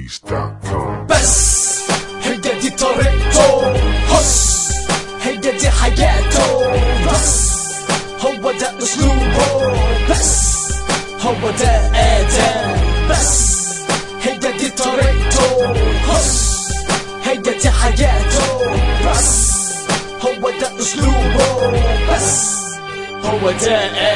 trendybeats.com بس هي دي طريقته هس هي دي حياته بس هو ده اسلوبه بس هو ده ادم بس هي دي طريقته هس هي دي حياته بس هو ده اسلوبه بس هو ده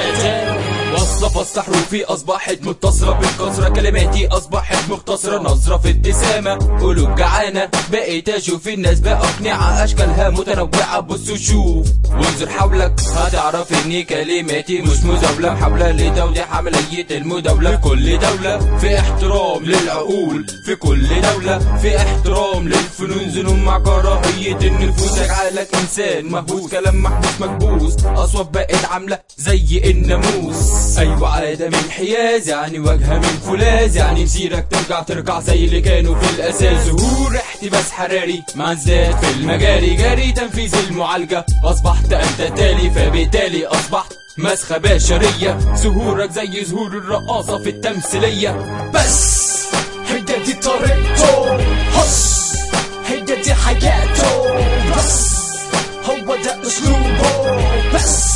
ادم وصف حروفي اصبحت متصلة بالكسرة كلماتي اصبحت مختصرة نظرة في ابتسامة قلوب جعانة بقيت اشوف الناس باقنعة اشكالها متنوعة بص وشوف وانظر حولك هتعرف ان كلماتي مش مزاولة محاولة لتوضيح عملية المداولة في كل دولة في احترام للعقول في كل دولة في احترام للفنون زنون مع كراهية النفوس يجعلك انسان مهووس كلام محبوس مكبوس اصوات بقت عاملة زي الناموس ايوه عادة من حياز يعني واجهة من فولاذ يعني مسيرك ترجع ترجع زي اللي كانوا في الاساس ظهور احتباس حراري مع ازداد في المجاري جاري تنفيذ المعالجة اصبحت انت تالي فبالتالي اصبحت مسخة بشرية ظهورك زي ظهور الرقاصة في التمثيلية بس هي دي طريقته هس هي دي حياته بس هو ده اسلوبه بس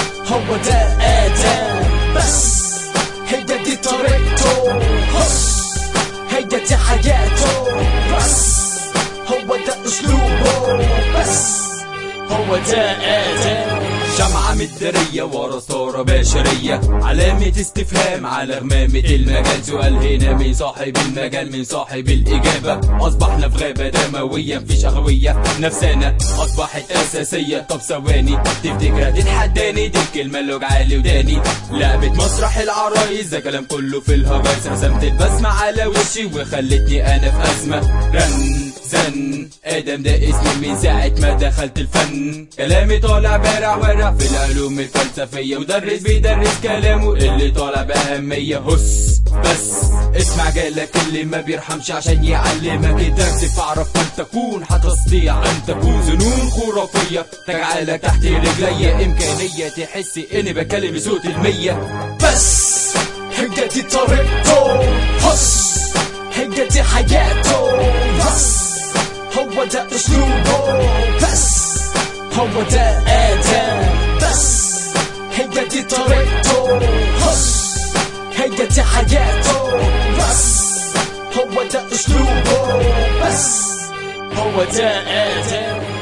هو ده ادم بس هي دي طريقته هس هي دي حياته بس هو ده اسلوبه بس هو ده ادم شمعة مدارية ورا ستارة بشرية علامة استفهام على غمامة المجال سؤال هنا من صاحب المجال من صاحب الإجابة أصبحنا في غابة دموية مفيش أغوية نفسنا أصبحت أساسية طب ثواني تفتكر هتتحداني دي الكلمة اللي وجعالي وداني لعبة مسرح العرايس ده كلام كله في الهجايس رسمت البسمة على وشي وخلتني أنا في أزمة رن زن ادم ده اسمي من ساعة ما دخلت الفن كلامي طالع بارع ورع في العلوم الفلسفية مدرس بيدرس كلامه اللي طالع بأهمية هس بس اسمع جالك اللي ما بيرحمش عشان يعلمك الدرس فاعرف من تكون هتستطيع ان تكون ظنون خرافية تجعلك تحت رجلي امكانية تحس اني بكلم صوت المية بس هي دي طريقته هس هي دي حياته بس هو ده اسلوبه بس هو ده ادم بس هي دي طريقته هس هي دي حياته بس هو ده اسلوبه بس هو ده ادم